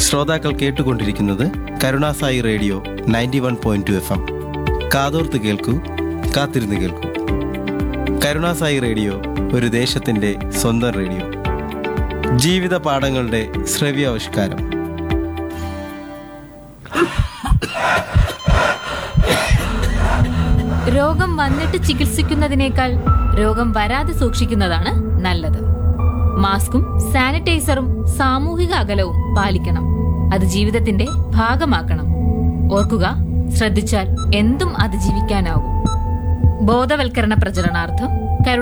ശ്രോതാക്കൾ കേട്ടുകൊണ്ടിരിക്കുന്നത് Karunasai radio ninety one point two FM എം കാതോർത്ത് കേൾക്കൂ കാത്തിരുന്ന് കേൾക്കൂ കരുണാസായി റേഡിയോ ഒരു ദേശത്തിൻ്റെ സ്വന്തം റേഡിയോ ജീവിത പാഠങ്ങളുടെ ശ്രവ്യാവിഷ്കാരം രോഗം വന്നിട്ട് ചികിത്സിക്കുന്നതിനേക്കാൾ രോഗം വരാതെ സൂക്ഷിക്കുന്നതാണ് നല്ലത് മാസ്കും സാനിറ്റൈസറും സാമൂഹിക അകലവും പാലിക്കണം അത് ജീവിതത്തിന്റെ ഭാഗമാക്കണം ഓർക്കുക ശ്രദ്ധിച്ചാൽ എന്തും അതിജീവിക്കാനാവും ബോധവൽക്കരണ പ്രചരണാർത്ഥം